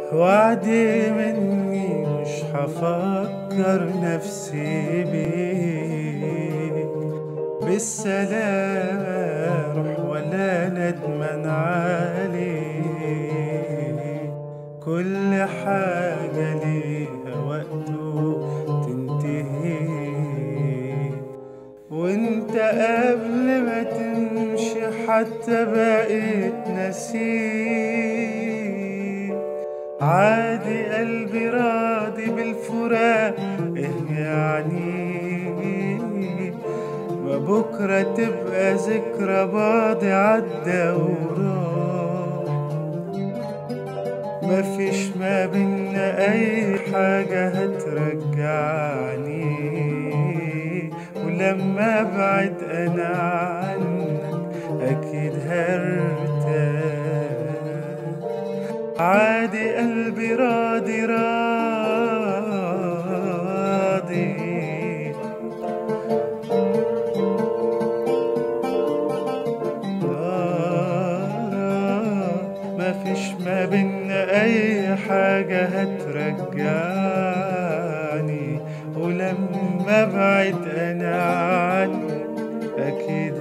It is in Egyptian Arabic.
وعدي مني مش هفكر نفسي بيك بالسلام روح ولا ندمان عليك كل حاجة ليها وقته تنتهي وانت قبل ما تمشي حتى بقيت نسيت عادي قلبي راضي بالفراق ايه يعني ما بكرة تبقى ذكرى بعض عدى وراح مفيش ما بينا أي حاجة هترجعني ولما أبعد أنا عنك أكيد هرتاح عادي قلبي راضي راضي مفيش ما بينا أي حاجة هترجعني ولما أبعد أنا عنك أكيد